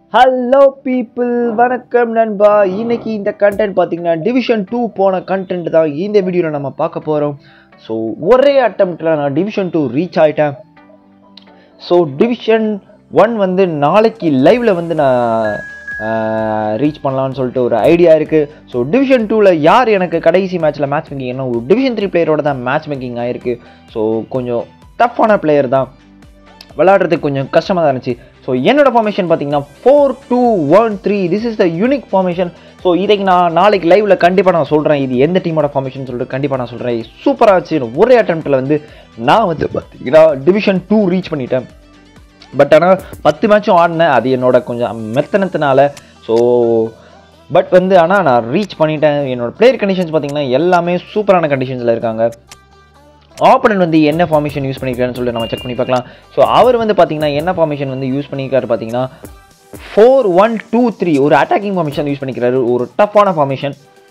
hello people வணக்கம் நண்பா இன்னைக்கு இந்த கண்டென்ட் பார்த்தீங்கன்னா டிவிஷன் டூ போன கண்டென்ட் தான் இந்த வீடியோவில் நம்ம பார்க்க போகிறோம் ஸோ ஒரே அட்டம்ப்டில் நான் டிவிஷன் டூ ரீச் ஆகிட்டேன் ஸோ டிவிஷன் ஒன் வந்து நாளைக்கு லைவில் வந்து நான் ரீச் பண்ணலாம்னு சொல்லிட்டு ஒரு ஐடியா இருக்குது ஸோ டிவிஷன் டூவில் யார் எனக்கு கடைசி மேட்ச்சில் மேட்ச் மேக்கிங் என்ன ஒரு டிவிஷன் த்ரீ பிளேயரோட தான் மேட்ச் மேக்கிங் ஆயிருக்கு ஸோ கொஞ்சம் டஃப்பான பிளேயர் தான் விளாட்றதுக்கு கொஞ்சம் கஷ்டமாக தான் இருந்துச்சு ஸோ என்னோட ஃபார்மேஷன் பார்த்தீங்கன்னா four two one three this is the unique formation so இதைக்கு நான் நாளைக்கு லைவில் கண்டிப்பாக நான் சொல்கிறேன் இது எந்த டீமோட ஃபார்மேஷன் சொல்லிட்டு கண்டிப்பாக நான் சொல்கிறேன் சூப்பராக ஆச்சு ஒரே அட்டம்ப்டில் வந்து நான் வந்து பார்த்தீங்கன்னா டிவிஷன் டூ ரீச் பண்ணிட்டேன் பட் ஆனால் பத்து மேட்சும் ஆடினேன் அது என்னோட கொஞ்சம் மெத்தனத்தினால ஸோ பட் வந்து ஆனால் நான் ரீச் பண்ணிட்டேன் என்னோட பிளேயர் கண்டிஷன்ஸ் பார்த்தீங்கன்னா எல்லாமே சூப்பரான கண்டிஷன்ஸில் இருக்காங்க ஆப்பனன் வந்து என்ன ஃபார்மேஷன் யூஸ் பண்ணியிருக்காருன்னு சொல்லிட்டு நம்ம செக் பண்ணி பார்க்கலாம் ஸோ அவர் வந்து பார்த்தீங்கன்னா என்ன ஃபார்மேஷன் வந்து யூஸ் பண்ணியிருக்காரு பார்த்தீங்கன்னா ஃபோர் ஒன் டூ த்ரீ ஒரு அட்டாக்கிங் ஃபார்மேஷன் யூஸ் பண்ணிக்கிறாரு ஒரு டஃப்பான ஃபார்மேஷன்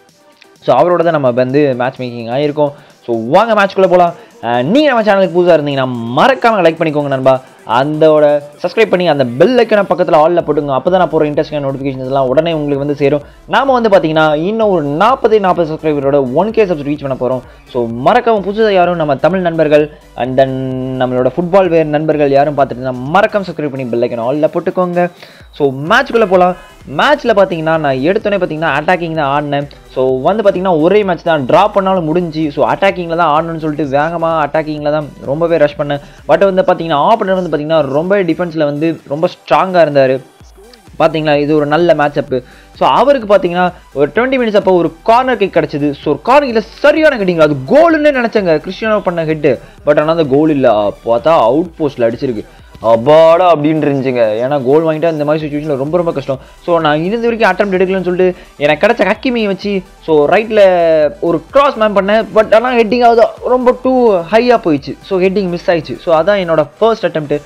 ஸோ அவரோட தான் நம்ம வந்து மேட்ச் மேக்கிங் ஆகிருக்கோம் ஸோ வாங்க மேட்ச்குள்ளே போகலாம் நீங்கள் நம்ம சேனலுக்கு புதுசாக இருந்தீங்கன்னா மறக்காமல் லைக் பண்ணிக்கோங்க நண்பா அந்தோட சப்ஸ்கிரைப் பண்ணி அந்த பெல் ஐக்கனை பக்கத்தில் ஆலில் போட்டுங்க அப்போ தான் நான் போகிற இன்ட்ரெஸ்டிங் நோட்டிஃபிகேஷன்ஸ் எல்லாம் உடனே உங்களுக்கு வந்து சேரும் நாம வந்து பார்த்தீங்கன்னா இன்னும் ஒரு நாற்பது நாற்பது சப்ஸ்கிரைபரோட ஒன் கே சப்ஸ் ரீச் பண்ண போகிறோம் ஸோ மறக்காம புதுசாக யாரும் நம்ம தமிழ் நண்பர்கள் அண்ட் தென் நம்மளோட ஃபுட்பால் வேர் நண்பர்கள் யாரும் பார்த்துட்டு இருந்தா மறக்காம சப்ஸ்கிரைப் பண்ணி பெல் ஐக்கனை ஆலில் போட்டுக்கோங்க ஸோ மேட்ச்குள்ளே போகலாம் மேட்ச்சில் பார்த்தீங்கன்னா நான் எடுத்தோடனே பார்த்தீங்கன்னா அட்டாக்கிங் தான் ஆடினேன் ஸோ வந்து பார்த்தீங்கன்னா ஒரே மேட்ச் தான் ட்ரா பண்ணாலும் முடிஞ்சு ஸோ அட்டாக்கிங்கில் தான் ஆடணும்னு சொல்லிட்டு வேகமாக அட்டாக்கிங்கில் தான் ரொம்பவே ரஷ் பண்ணேன் பட் வந்து பார்த்தீங்கன்னா ஆப்பனர் வந்து பார்த்தீங்கன்னா ரொம்ப டிஃபென்ஸில் வந்து ரொம்ப ஸ்ட்ராங்காக இருந்தார் பார்த்தீங்களா இது ஒரு நல்ல மேட்ச் அப்பு ஸோ அவருக்கு பார்த்தீங்கன்னா ஒரு டுவெண்ட்டி மினிட்ஸ் அப்போ ஒரு கார்னர் கிக் கிடச்சிது ஸோ ஒரு கார்னர் கிட்ட சரியான ஹெட்டிங் அது கோலுன்னு நினச்சேங்க கிறிஸ்டியானோ பண்ண ஹெட்டு பட் ஆனால் அந்த கோல் இல்லை பார்த்தா அவுட் போஸ்ட்டில் அடிச்சிருக்கு அப்பாடா அப்படின்னு இருந்துச்சுங்க ஏன்னா கோல் வாங்கிட்டா இந்த மாதிரி சுச்சுவேஷனில் ரொம்ப ரொம்ப கஷ்டம் ஸோ நான் இருந்த வரைக்கும் அட்டம் எடுக்கலன்னு சொல்லிட்டு எனக்கு கிடச்ச ஹக்கிமியை வச்சு ஸோ ரைட்டில் ஒரு கிராஸ் மேம் பண்ணேன் பட் ஆனால் ஹெட்டிங் ஆகுது ரொம்ப டூ ஹையாக போயிடுச்சு ஸோ ஹெட்டிங் மிஸ் ஆயிடுச்சு ஸோ அதான் என்னோட ஃபர்ஸ்ட் அட்டம்ப்ட்டு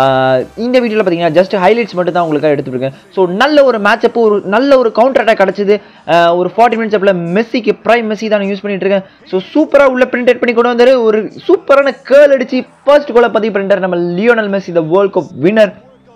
இந்த வீடியோவில் பார்த்தீங்கன்னா ஜஸ்ட் ஹைலைட்ஸ் மட்டும் தான் உங்களுக்காக எடுத்துருக்கேன் ஸோ நல்ல ஒரு மேட்ச் அப்போ ஒரு நல்ல ஒரு கவுண்டர் அட்டாக் கிடச்சிது ஒரு ஃபார்ட்டி மினிட்ஸ் அப்பில் மெஸ்ஸிக்கு ப்ரைம் மெஸ்ஸி தான் யூஸ் பண்ணிட்டு இருக்கேன் ஸோ சூப்பராக உள்ள பிரிண்டட் பண்ணி கொண்டு வந்தார் ஒரு சூப்பரான கேர்ள் அடிச்சு ஃபர்ஸ்ட் கோலை பதிவு பண்ணிட்டார் நம்ம Lionel Messi the world cup winner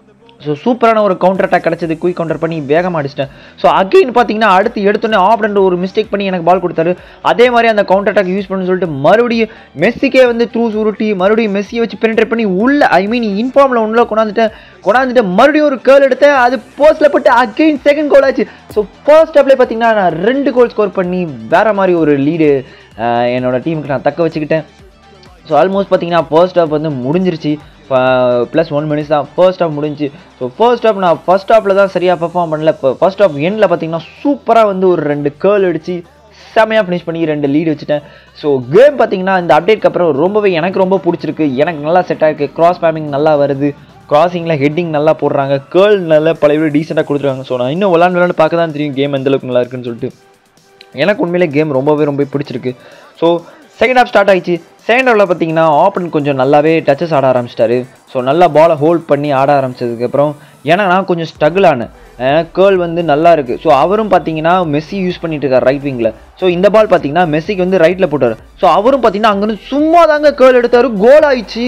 so சூப்பரான ஒரு கவுண்டர் அட்டாக் கிடச்சது குயிக் கவுண்டர் பண்ணி வேகமாக அடிச்சிட்டேன் ஸோ அகைன் பார்த்தீங்கன்னா அடுத்து எடுத்தோன்னே ஆப்ரண்ட் ஒரு மிஸ்டேக் பண்ணி எனக்கு பால் கொடுத்தாரு அதே மாதிரி அந்த கவுண்டர் அட்டாக் யூஸ் பண்ணு சொல்லிட்டு மறுபடியும் மெஸ்ஸிக்கே வந்து த்ரூ சுருட்டி மறுபடியும் மெஸ்ஸியை வச்சு பெனிட்ரேட் பண்ணி உள்ள ஐ மீன் இன்ஃபார்மில் உள்ள கொண்டாந்துட்டேன் கொண்டாந்துட்டு மறுபடியும் ஒரு கேர்ள் எடுத்தேன் அது போஸ்ட்டில் போட்டு அகைன் செகண்ட் கோல் ஆச்சு ஸோ ஃபர்ஸ்ட் அப்ளை பார்த்தீங்கன்னா நான் ரெண்டு கோல் ஸ்கோர் பண்ணி வேறு மாதிரி ஒரு லீடு என்னோட டீமுக்கு நான் தக்க வச்சுக்கிட்டேன் ஸோ ஆல்மோஸ்ட் பார்த்தீங்கன்னா ஃபர்ஸ்ட் ஹாஃப் வந்து முடிஞ்சிருச்சு ப்ளஸ் ஒன் மினிட்ஸ் தான் ஃபர்ஸ்ட் ஹாஃப் முடிஞ்சு ஸோ ஃபர்ஸ்ட் ஹாஃப் நான் ஃபர்ஸ்ட் ஹாஃபில் தான் சரியாக பெர்ஃபார்ம் பண்ணல இப்போ ஃபர்ஸ்ட் ஹாஃப் எண்டில் பார்த்தீங்கன்னா சூப்பராக வந்து ஒரு ரெண்டு கேர்ள் அடிச்சு செமையாக ஃபினிஷ் பண்ணி ரெண்டு லீடு வச்சுட்டேன் ஸோ கேம் பார்த்தீங்கன்னா இந்த அப்டேட்க்கு அப்புறம் ரொம்பவே எனக்கு ரொம்ப பிடிச்சிருக்கு எனக்கு நல்லா செட் ஆகிருக்கு கிராஸ் பேமிங் நல்லா வருது கிராசிங்கில் ஹெட்டிங் நல்லா போடுறாங்க கேர்ள் நல்லா பழைய டீசெண்டாக கொடுத்துருக்காங்க ஸோ நான் இன்னும் விளாண்டு விளாண்டு பார்க்க தான் தெரியும் கேம் எந்தளவுக்கு நல்லா இருக்குன்னு சொல்லிட்டு எனக்கு உண்மையிலே கேம் ரொம்பவே ரொம்ப பிடிச்சிருக்கு ஸோ செகண்ட் ஹாஃப் ஸ்டார்ட் ஆயிடுச்சு செகண்ட் ஹாஃபில் பார்த்தீங்கன்னா ஆப்பன் கொஞ்சம் நல்லாவே டச்சஸ் ஆட ஆரம்பிச்சிட்டாரு ஸோ நல்லா பாலை ஹோல்ட் பண்ணி ஆட ஆரம்பிச்சதுக்கப்புறம் ஏன்னா நான் கொஞ்சம் ஸ்ட்ரகிள் ஆனேன் ஏன்னா கேர்ள் வந்து நல்லா இருக்குது ஸோ அவரும் பார்த்தீங்கன்னா மெஸ்ஸி யூஸ் பண்ணிட்டு இருக்கார் ரைட் விங்கில் ஸோ இந்த பால் பார்த்தீங்கன்னா மெஸ்ஸிக்கு வந்து ரைட்டில் போட்டார் ஸோ அவரும் பார்த்தீங்கன்னா அங்கேருந்து சும்மா தாங்க கேர்ள் எடுத்தார் கோல் ஆயிடுச்சு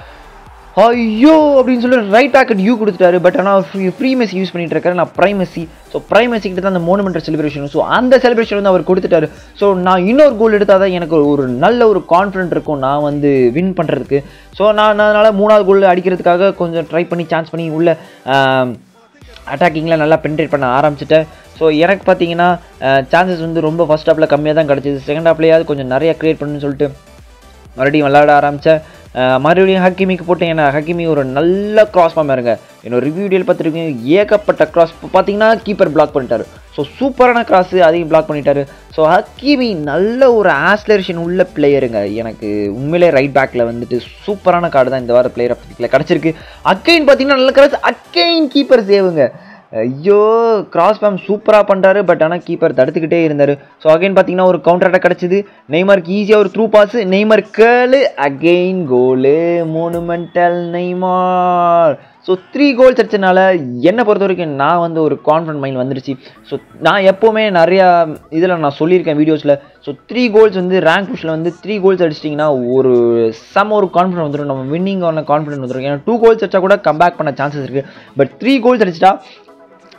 ஐயோ அப்படின்னு சொல்லி ரைட் பேக்கெட் யூ கொடுத்துட்டாரு பட் ஆனால் ஃப்ரீ ஃப்ரீ மெஸ்ஸி யூஸ் பண்ணிட்டு இருக்காரு நான் prime Messi so prime Messi கிட்ட தான் அந்த மோனுமெண்ட் செலிப்ரேஷன் ஸோ அந்த செலிப்ரேஷன் வந்து அவர் கொடுத்துட்டாரு ஸோ நான் இன்னொரு கோல் எடுத்தால் தான் எனக்கு ஒரு நல்ல ஒரு கான்ஃபிடென்ட் இருக்கும் நான் வந்து வின் பண்ணுறதுக்கு ஸோ நான் அதனால் மூணாவது கோல் அடிக்கிறதுக்காக கொஞ்சம் ட்ரை பண்ணி சான்ஸ் பண்ணி உள்ள அட்டாக்கிங்கில் நல்லா பென்ட்ரேட் பண்ண ஆரம்பிச்சிட்டேன் ஸோ எனக்கு பார்த்தீங்கன்னா சான்சஸ் வந்து ரொம்ப ஃபஸ்ட் ஹாப்பில் கம்மியாக தான் கிடச்சிது செகண்ட் ஹாப்லேயாவது கொஞ்சம் நிறைய க்ரியேட் பண்ணுன்னு சொல்லிட்டு மறுபடியும் விளாட ஆரம்பித்தேன் மறுபடியும் ஹக்கிமிக்கு போட்டு ஏன்னா ஹக்கிமி ஒரு நல்ல கிராஸ் இருங்க என்னோட ரிவ்யூ வீடியோவில் பார்த்துருக்கீங்க ஏகப்பட்ட கிராஸ் இப்போ பார்த்தீங்கன்னா கீப்பர் பிளாக் பண்ணிட்டாரு ஸோ சூப்பரான கிராஸ் அதையும் பிளாக் பண்ணிட்டாரு ஸோ ஹக்கிமி நல்ல ஒரு ஆஸ்லரேஷன் உள்ள பிளேயருங்க எனக்கு உண்மையிலே ரைட் பேக்கில் வந்துட்டு சூப்பரான கார்டு தான் இந்த வார பிளேயர் ஆஃப் கிடச்சிருக்கு அக்கைன் பார்த்தீங்கன்னா நல்ல கிராஸ் அக்கைன் கீப்பர் சேவுங்க ஐயோ கிராஸ் பேம் சூப்பராக பண்ணுறாரு பட் ஆனால் கீப்பர் தடுத்துக்கிட்டே இருந்தார் ஸோ அகைன் பார்த்தீங்கன்னா ஒரு கவுண்டர் அட்டாக் கிடச்சிது நெய்மார்க்கு ஈஸியாக ஒரு த்ரூ பாஸ் நெய்மார் கேளு again goal monumental Neymar so three goals அடிச்சனால என்னை பொறுத்த வரைக்கும் நான் வந்து ஒரு கான்ஃபிடன்ட் மைண்ட் வந்துருச்சு ஸோ நான் எப்போவுமே நிறையா இதில் நான் சொல்லியிருக்கேன் வீடியோஸில் ஸோ த்ரீ கோல்ஸ் வந்து ரேங்க் புஷில் வந்து த்ரீ கோல்ஸ் அடிச்சிட்டிங்கன்னா ஒரு செம்ம ஒரு கான்ஃபிடன்ட் வந்துடும் நம்ம வின்னிங் ஆன கான்ஃபிடன்ட் வந்துடும் ஏன்னா டூ கோல்ஸ் அடிச்சா கூட கம்பேக் பண்ண சான்சஸ் இருக்குது பட் த்ரீ கோல்ஸ் அடிச்சிட்டா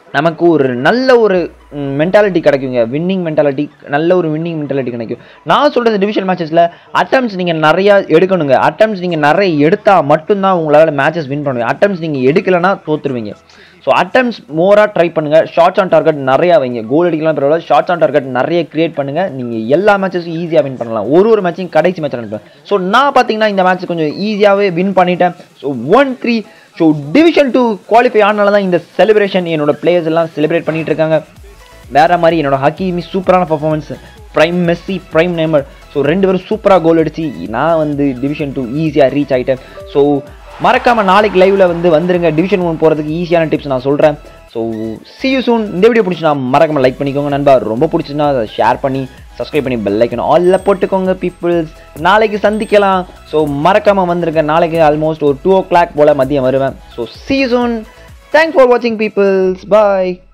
நமக்கு ஒரு நல்ல ஒரு மென்டாலிட்டி கிடைக்குங்க வின்னிங் மென்டாலிட்டி நல்ல ஒரு வின்னிங் மென்டாலிட்டி கிடைக்கும் நான் சொல்கிறது டிவிஷன் மேட்சஸில் அட்டம்ஸ் நீங்கள் நிறையா எடுக்கணுங்க அட்டம்ஸ் நீங்கள் நிறைய எடுத்தால் மட்டும்தான் உங்களால் மேட்சஸ் வின் பண்ணுவீங்க அட்டம்ஸ் நீங்கள் எடுக்கலைன்னா தோத்துருவீங்க ஸோ அட்டம்ஸ் மோராக ட்ரை பண்ணுங்கள் ஷார்ட்ஸ் ஆன் டார்கெட் நிறையா வைங்க கோல் அடிக்கலாம் பரவாயில்ல ஷார்ட்ஸ் ஆன் டார்கெட் நிறைய கிரியேட் பண்ணுங்கள் நீங்கள் எல்லா மேட்சஸும் ஈஸியாக வின் பண்ணலாம் ஒரு ஒரு மேட்சையும் கடைசி மேட்ச் அனுப்புவேன் ஸோ நான் பார்த்தீங்கன்னா இந்த மேட்ச் கொஞ்சம் ஈஸியாகவே வின் பண்ணிட்டேன் so one three so division two qualify ஆனால தான் இந்த செலிப்ரேஷன் என்னோட பிளேயர்ஸ் எல்லாம் செலிப்ரேட் பண்ணிட்டு இருக்காங்க வேற மாதிரி என்னோட ஹக்கீமி சூப்பரான performance prime Messi prime Neymar so ரெண்டு பேரும் சூப்பராக கோல் அடிச்சு நான் வந்து டிவிஷன் டூ ஈஸியாக ரீச் ஆகிட்டேன் ஸோ மறக்காமல் நாளைக்கு லைவில் வந்து வந்துருங்க டிவிஷன் ஒன் போகிறதுக்கு ஈஸியான டிப்ஸ் நான் சொல்கிறேன் ஸோ see you soon இந்த வீடியோ பிடிச்சினா மறக்காமல் லைக் பண்ணிக்கோங்க நண்பா ரொம்ப பிடிச்சிருந்தா அதை ஷேர் பண்ணி சப்ஸ்கிரைப் பண்ணி பெல் ஐக்கன் ஆல்ல போட்டுக்கோங்க பீப்புள்ஸ் நாளைக்கு சந்திக்கலாம் ஸோ மறக்காமல் வந்துருங்க நாளைக்கு ஆல்மோஸ்ட் ஒரு டூ ஓ கிளாக் போல் மதியம் வருவேன் so see you soon thanks for வாட்சிங் பீப்புள்ஸ் பாய்